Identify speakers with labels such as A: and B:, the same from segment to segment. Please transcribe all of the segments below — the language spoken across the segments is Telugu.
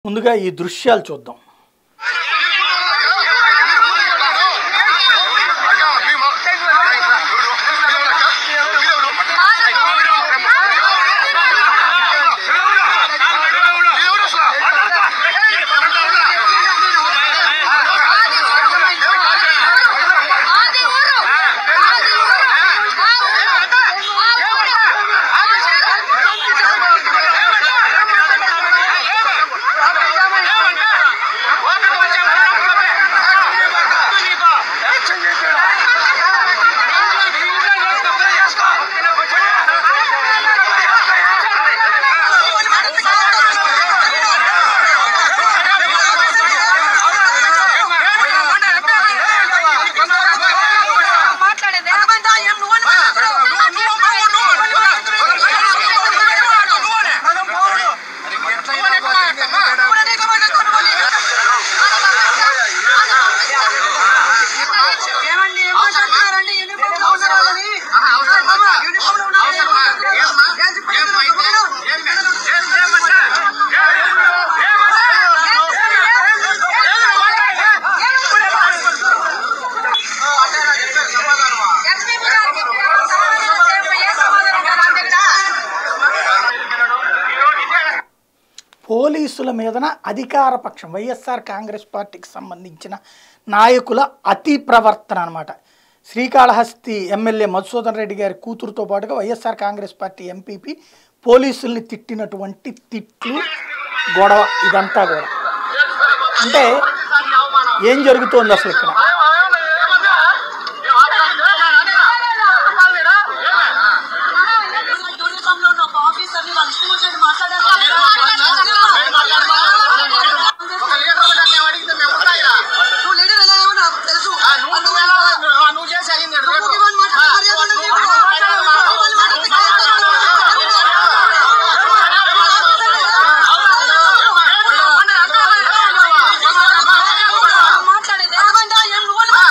A: ముందుగా ఈ దృశ్యాలు చూద్దాం
B: ఆది ఊరు ఆది ఊరు మాట్లాడేది
C: ఏమండి ఏం మాట్లాడుతున్నారండి యూనిఫామ్ లో ఉన్న వాళ్ళని యూనిఫామ్ లో ఉన్న
B: ఎస్పీపీ గారికి సమాధానం చెప్పు. ఏ సమాధానం కదా దగ్గర
A: పోలీసుల మీదన అధికార పక్షం వైఎస్ఆర్ కాంగ్రెస్ పార్టీకి సంబంధించిన నాయకుల అతి ప్రవర్తన అనమాట శ్రీకాళహస్తి ఎమ్మెల్యే మధుసూదన్ రెడ్డి గారి కూతురుతో పాటుగా వైఎస్ఆర్ కాంగ్రెస్ పార్టీ ఎంపీపీ పోలీసుల్ని తిట్టినటువంటి తిట్లు గొడవ ఇదంతా కూడా అంటే ఏం జరుగుతోంది అసలు ఇక్కడ
C: యూనిఫామ్ లో ఉన్న ఒక ఆఫీసర్ని వాళ్ళు ఇష్టం వచ్చినట్టు మాట్లాడారు నువ్వు లీడర్ ఎలా ఏమో నాకు తెలుసు
D: నువ్వు చేసి అయింది
C: నువ్వు ఇవ్వని మాట మర్యాద ఉండదు నీకు. ఇవ్వని మాట
B: మాట్లాడేది
C: ఎందుకంటే ఏం నువ్వు అని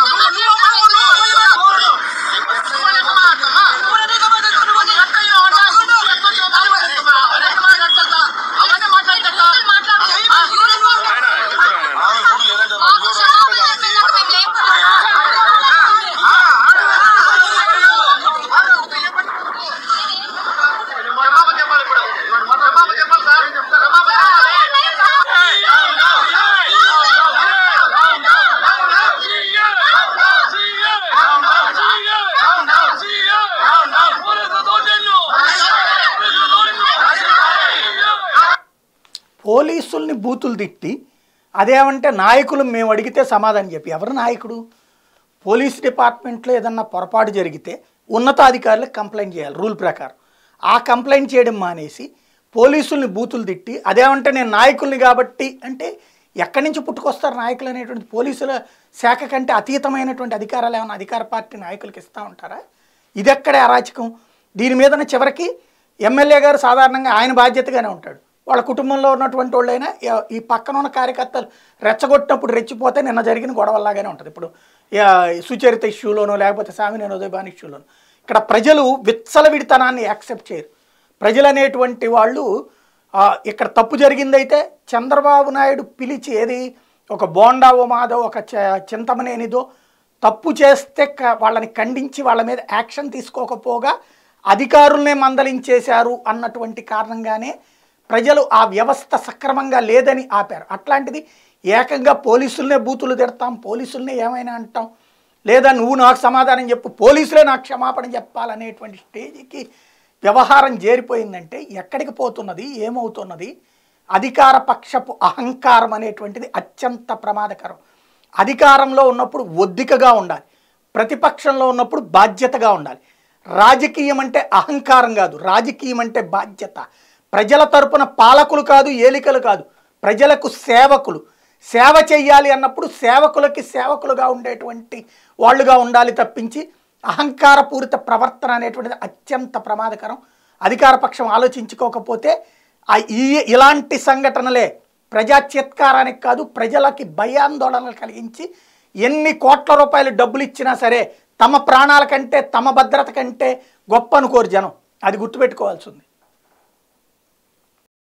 A: పోలీసుల్ని బూతులు తిట్టి అదేమంటే నాయకులు మేము అడిగితే సమాధానం చెప్పి ఎవరు నాయకుడు పోలీస్ డిపార్ట్మెంట్లో ఏదన్నా పొరపాటు జరిగితే ఉన్నతాధికారులకు కంప్లైంట్ చేయాలి రూల్ ప్రకారం ఆ కంప్లైంట్ చేయడం మానేసి పోలీసుల్ని బూతులు తిట్టి అదేమంటే నేను నాయకుల్ని కాబట్టి అంటే ఎక్కడి నుంచి పుట్టుకొస్తారు నాయకులు అనేటువంటి పోలీసుల శాఖ కంటే అతీతమైనటువంటి అధికారాలు ఏమైనా అధికార పార్టీ నాయకులకు ఇస్తూ ఉంటారా ఇదెక్కడే అరాచకం దీని మీదన చివరికి ఎమ్మెల్యే గారు సాధారణంగా ఆయన బాధ్యతగానే ఉంటాడు వాళ్ళ కుటుంబంలో ఉన్నటువంటి వాళ్ళైనా ఎ- ఈ పక్కన ఉన్న కార్యకర్తలు రెచ్చగొట్టినప్పుడు రెచ్చిపోతే నిన్న జరిగిన గొడవల్లాగానే ఉంటుంది ఇప్పుడు యా, సుచరిత ఇష్యూలోనో లేకపోతే సామినేని ఉదయభాన్ ఇష్యూలోనో ఇక్కడ ప్రజలు విచ్చలవిడితనాన్ని యాక్సెప్ట్ చేయరు ప్రజలు అనేటువంటి వాళ్ళు ఆ, ఇక్కడ తప్పు జరిగిందైతే చంద్రబాబు నాయుడు పిలిచి ఏది ఒక బోండావో మాదో ఒక చ- చింతమనేనిదో తప్పు చేస్తే క- వాళ్ళని ఖండించి వాళ్ళ మీద యాక్షన్ తీసుకోకపోగా అధికారులనే మందలించేశారు అన్నటువంటి కారణంగానే ప్రజలు ఆ వ్యవస్థ సక్రమంగా లేదని ఆపారు అట్లాంటిది ఏకంగా పోలీసులనే బూతులు తిడతాం పోలీసులనే ఏమైనా అంటాం లేదా నువ్వు నాకు సమాధానం చెప్పు పోలీసులే నాకు క్షమాపణ చెప్పాలనేటువంటి స్టేజ్కి వ్యవహారం చేరిపోయిందంటే ఎక్కడికి పోతున్నది ఏమవుతున్నది అధికార పక్షపు అహంకారం అనేటువంటిది అత్యంత ప్రమాదకరం అధికారంలో ఉన్నప్పుడు ఒద్దికగా ఉండాలి ప్రతిపక్షంలో ఉన్నప్పుడు బాధ్యతగా ఉండాలి రాజకీయం అంటే అహంకారం కాదు రాజకీయం అంటే బాధ్యత ప్రజల తరపున పాలకులు కాదు ఏలికలు కాదు ప్రజలకు సేవకులు సేవ చెయ్యాలి అన్నప్పుడు సేవకులకి సేవకులుగా ఉండేటువంటి వాళ్ళుగా ఉండాలి తప్పించి అహంకారపూరిత ప్రవర్తన అనేటువంటిది అత్యంత ప్రమాదకరం అధికార పక్షం ఆలోచించుకోకపోతే ఆ ఈ ఇలాంటి సంఘటనలే ప్రజా చిత్కారానికి కాదు ప్రజలకి భయాందోళనలు కలిగించి ఎన్ని కోట్ల రూపాయలు డబ్బులు ఇచ్చినా సరే తమ ప్రాణాల కంటే తమ భద్రత కంటే గొప్ప అనుకోరు జనం అది గుర్తుపెట్టుకోవాల్సి ఉంది